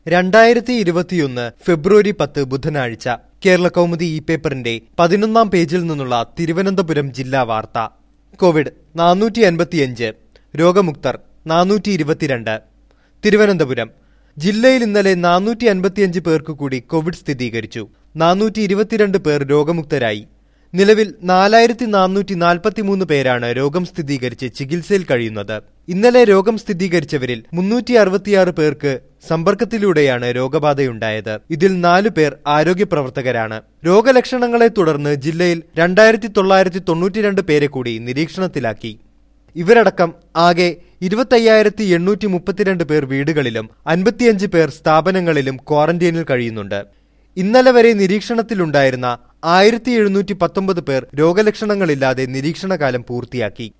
രണ്ടായിരത്തി ഇരുപത്തിയൊന്ന് ഫെബ്രുവരി പത്ത് ബുധനാഴ്ച കേരള കൗമുദി ഇ പേപ്പറിന്റെ പതിനൊന്നാം പേജിൽ നിന്നുള്ള തിരുവനന്തപുരം ജില്ലാ വാർത്ത കോവിഡ് നാനൂറ്റി അൻപത്തിയഞ്ച് രോഗമുക്തർ നാനൂറ്റി ഇരുപത്തിരണ്ട് തിരുവനന്തപുരം ജില്ലയിൽ ഇന്നലെ നാനൂറ്റി അൻപത്തിയഞ്ച് പേർക്ക് കൂടി കോവിഡ് സ്ഥിരീകരിച്ചു നാനൂറ്റി ഇരുപത്തിരണ്ട് പേർ രോഗമുക്തരായി നിലവിൽ നാലായിരത്തി നാനൂറ്റി നാൽപ്പത്തിമൂന്ന് പേരാണ് രോഗം സ്ഥിരീകരിച്ച് ചികിത്സയിൽ കഴിയുന്നത് ഇന്നലെ രോഗം സ്ഥിരീകരിച്ചവരിൽ മുന്നൂറ്റി അറുപത്തിയാറ് പേർക്ക് സമ്പർക്കത്തിലൂടെയാണ് രോഗബാധയുണ്ടായത് ഇതിൽ നാലു പേർ ആരോഗ്യ പ്രവർത്തകരാണ് രോഗലക്ഷണങ്ങളെ തുടർന്ന് ജില്ലയിൽ രണ്ടായിരത്തി തൊള്ളായിരത്തി തൊണ്ണൂറ്റിരണ്ട് പേരെ കൂടി നിരീക്ഷണത്തിലാക്കി ഇവരടക്കം ആകെ ഇരുപത്തയ്യായിരത്തി എണ്ണൂറ്റി മുപ്പത്തിരണ്ട് പേർ വീടുകളിലും അൻപത്തിയഞ്ച് പേർ സ്ഥാപനങ്ങളിലും ക്വാറന്റൈനിൽ കഴിയുന്നുണ്ട് ഇന്നലെ വരെ നിരീക്ഷണത്തിലുണ്ടായിരുന്ന ആയിരത്തി എഴുന്നൂറ്റി പത്തൊമ്പത് പേർ രോഗലക്ഷണങ്ങളില്ലാതെ നിരീക്ഷണകാലം പൂർത്തിയാക്കി